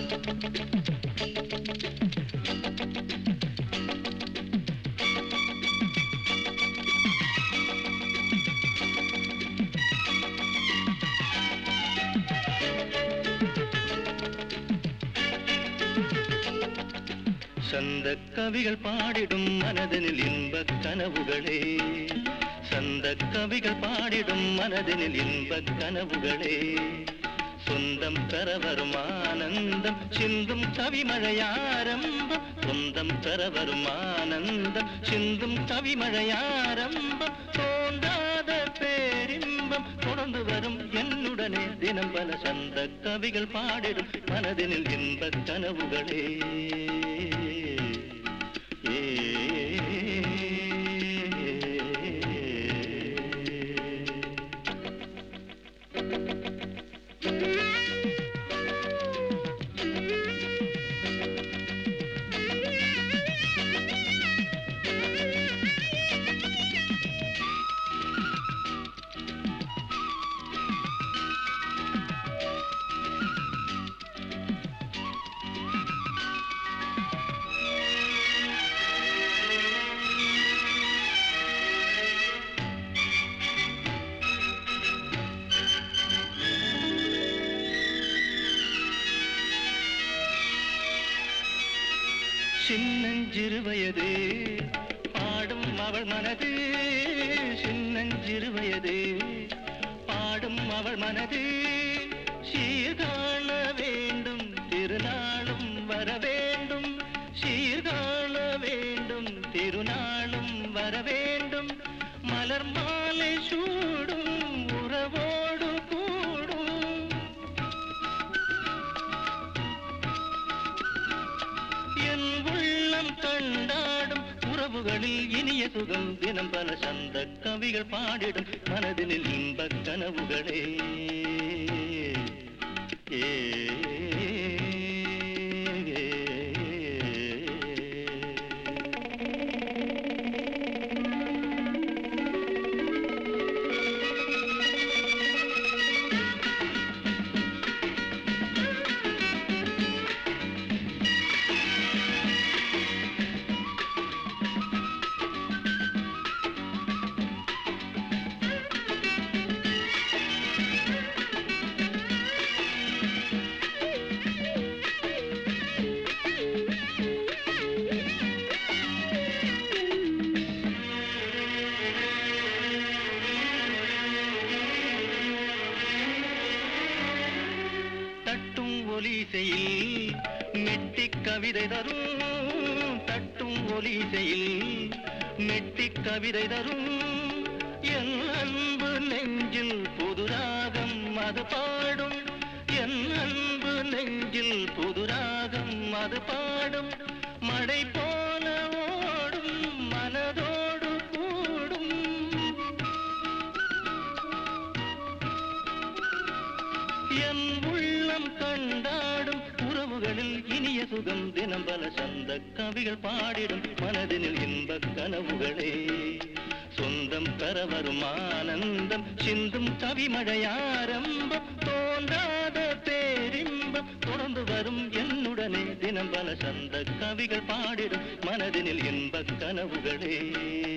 சந்த கவிகள் பாடிடும் மனதனில் இன்பக் கனவுகளே சந்த கவிகள் பாடிடும் மனதனில் இன்பக் கனவுகளே சொந்தம் பெற வரும் ஆனந்தம் சிந்தும் கவிமழையாரம்பம் சொந்தம் பெற வரும் ஆனந்தம் சிந்தும் கவிமழையாரம்பம் தோன்றாத பேரின்பம் தொடர்ந்து வரும் என்னுடனே தினம் பல சந்த கவிகள் பாடிடும் மனதினில் இன்பக் கனவுகளே ஏ சின்னஞ்சிறு வயது பாடும் அவள் மனது சின்னஞ்சிறு வயது பாடும் அவள் மனது சீர்காண வேண்டும் திருநாளும் வர வேண்டும் சீர்காண வேண்டும் திருநாளும் வர வேண்டும் மலர் மாலை சூடும் உறவோடு கூடும் என் உள்ளம் கண்டாடும் உறவுகளில் இனிய சுகம் தினம் பல சந்த கவிகள் பாடிடும் மனதினில் இன்பக் கனவுகளே ஏ தட்டும் ஒலிசையில் மெட்டிக் கவிதை தரும் தட்டும் ஒலிசையில் மெட்டிக் கவிதை தரும் என் அன்பு நெஞ்சில் புதுராகம் அது பாடும் என் அன்பு நெஞ்சில் புதுராகம் அது பாடும் மழை போல ஓடும் மனதோடு கூடும் என் உள்ளம் கண்டாடும் உறவுகளில் இனிய சுகம் தினம் பல சந்த கவிகள் பாடிடும் மனதினில் இன்பக் கனவுகளே சொந்தம் பெற வரும் ஆனந்தம் சிந்தும் கவிமழையாரம்பம் தோன்றாத பேரின்பம் தொடர்ந்து வரும் என்னுடனே தினம் பல சந்த கவிகள் பாடிடும் மனதினில் இன்பக் கனவுகளே